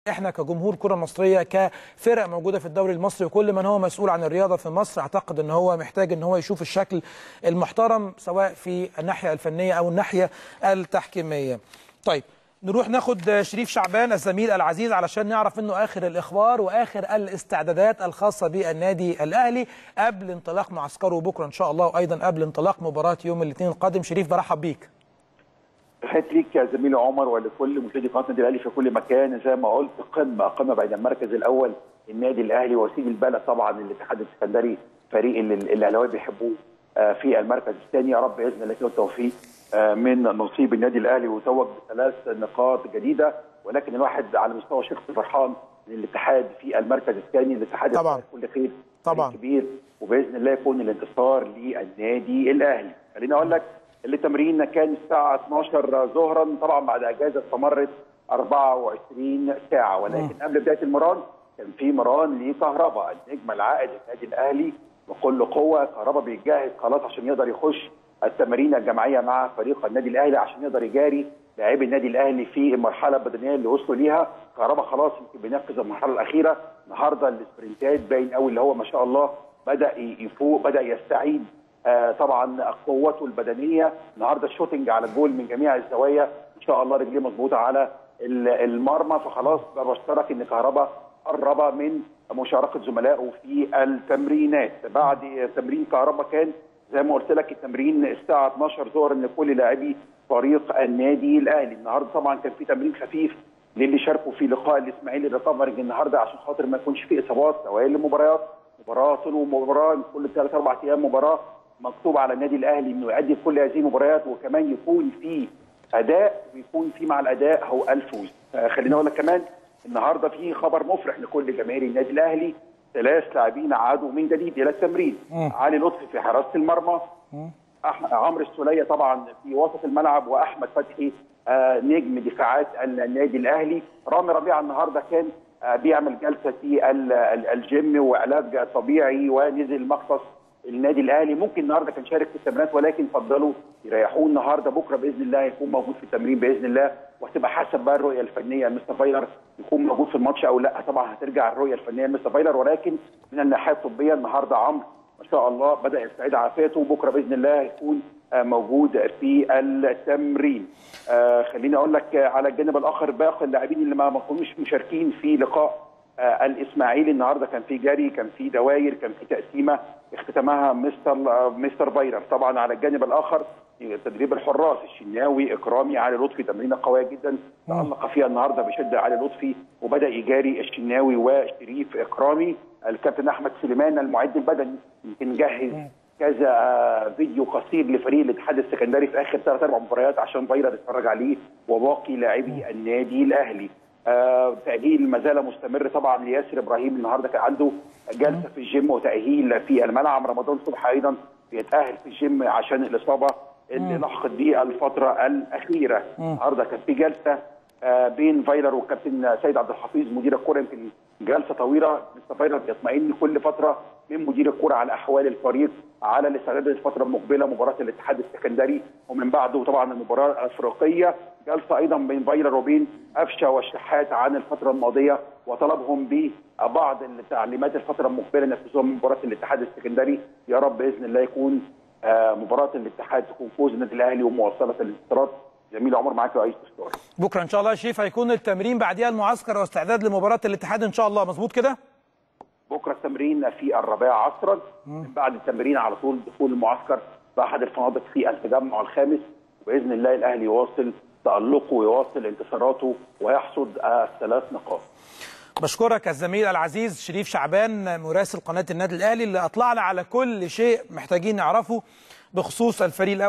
احنا كجمهور كره مصريه كفرق موجوده في الدوري المصري وكل من هو مسؤول عن الرياضه في مصر اعتقد ان هو محتاج ان هو يشوف الشكل المحترم سواء في الناحيه الفنيه او الناحيه التحكيميه. طيب نروح ناخد شريف شعبان الزميل العزيز علشان نعرف منه اخر الاخبار واخر الاستعدادات الخاصه بالنادي الاهلي قبل انطلاق معسكره بكره ان شاء الله وايضا قبل انطلاق مباراه يوم الاثنين القادم شريف برحب بيك. تحياتي ليك يا زميلي عمر ولكل مشاهدي قناه النادي الاهلي في كل مكان زي ما قلت قمه قمه بين المركز الاول النادي الاهلي وسيم البلد طبعا الاتحاد السكندري فريق اللي الاهلاويه بيحبوه في المركز الثاني يا رب باذن الله كده التوفيق من نصيب النادي الاهلي وتوج بثلاث نقاط جديده ولكن الواحد على مستوى شخصي فرحان للاتحاد في المركز الثاني الاتحاد طبعا كل خير طبعا كبير وباذن الله يكون الانتصار للنادي الاهلي خليني اقول لك التمرين كان الساعة 12 ظهرا طبعا بعد اجازة استمرت 24 ساعة ولكن قبل بداية المران كان في مران لكهرباء النجم العائد للنادي الاهلي بكل قوة كهرباء بيجهز خلاص عشان يقدر يخش التمارين الجماعية مع فريق النادي الاهلي عشان يقدر يجاري لاعبي النادي الاهلي في المرحلة البدنية اللي وصلوا ليها كهرباء خلاص يمكن بينفذ المرحلة الأخيرة النهارده السبرنتات باين قوي اللي هو ما شاء الله بدأ يفوق بدأ يستعيد آه طبعا قوته البدنيه النهارده الشوتنج على الجول من جميع الزوايا ان شاء الله رجليه مظبوطه على المرمى فخلاص بشترك ان كهربا قرب من مشاركه زملائه في التمرينات بعد تمرين كهربا كان زي ما قلت لك التمرين الساعه 12 ظهرا لكل لاعبي فريق النادي الاهلي النهارده طبعا كان في تمرين خفيف للي شاركوا في لقاء الاسماعيلي الريكفرنج النهارده عشان خاطر ما يكونش في اصابات اوائل المباريات مباراه طول مباراه كل ثلاث اربع ايام مباراه مكتوب على النادي الاهلي انه يؤدي كل هذه المباريات وكمان يكون في اداء ويكون في مع الاداء هو الفوز خليني اقول لك كمان النهارده في خبر مفرح لكل جماهير النادي الاهلي ثلاث لاعبين عادوا من جديد الى التمرين علي لطفي في حراسه المرمى عمرو السوليه طبعا في وسط الملعب واحمد فتحي آه نجم دفاعات النادي الاهلي رامي ربيعه النهارده كان آه بيعمل جلسه في الجيم وعلاج طبيعي ونزل مختص النادي الاهلي ممكن النهارده كان شارك في التمرينات ولكن فضلوا يريحوه النهارده بكره باذن الله يكون موجود في التمرين باذن الله وهتبقى حسب بقى الرؤيه الفنيه مستر فايلر يكون موجود في الماتش او لا طبعا هترجع الرؤيه الفنيه لمستر فايلر ولكن من الناحيه الطبيه النهارده عمرو ما شاء الله بدا يستعيد عافيته بكره باذن الله يكون موجود في التمرين آه خليني اقول لك على الجانب الاخر باقي اللاعبين اللي ما كانوش مشاركين في لقاء آه الاسماعيلي النهارده كان في جري كان في دواير كان في تقسيمه اختتمها مستر مستر بايرر طبعا على الجانب الاخر تدريب الحراس الشناوي اكرامي علي لطفي تمرينه قويه جدا تالق فيها النهارده بشده علي لطفي وبدا يجاري الشناوي وشريف اكرامي الكابتن احمد سليمان المعد البدني يمكن جهز كذا فيديو قصير لفريق الاتحاد السكندري في اخر ثلاث اربع مباريات عشان بايرر يتفرج عليه وباقي لاعبي النادي الاهلي آه تأهيل ما زال مستمر طبعا لياسر ابراهيم النهارده كان عنده جلسه في الجيم وتأهيل في الملعب رمضان صبحي ايضا بيتأهل في الجيم عشان الاصابه اللي لحقت بيه الفتره الاخيره النهارده كان في جلسه آه بين فايلر والكابتن سيد عبد الحفيظ مدير الكره يمكن جلسه طويله مستر فايلر بيطمئن كل فتره من مدير الكره على احوال الفريق على الاستعداد للفتره المقبله مباراه الاتحاد السكندري ومن بعده طبعا المباراه الافريقيه جلسه ايضا بين فايلر وبين قفشه والشحات عن الفتره الماضيه وطلبهم ببعض التعليمات الفتره المقبله نفذوها من مباراه الاتحاد السكندري يا رب باذن الله يكون آه مباراه الاتحاد تكون فوز النادي الاهلي ومواصله الانتصارات جميل عمر معاك رئيس استاذ بكره ان شاء الله يا شريف هيكون التمرين بعديها المعسكر واستعداد لمباراه الاتحاد ان شاء الله مظبوط كده بكره التمرين في الرابعه عصرا من بعد التمرين على طول دخول المعسكر باحد الفنادق في التجمع الخامس وباذن الله الاهلي يواصل تالقه ويواصل انتصاراته ويحصد الثلاث نقاط بشكرك الزميل العزيز شريف شعبان مراسل قناه النادي الاهلي اللي اطلعنا على كل شيء محتاجين نعرفه بخصوص الفريق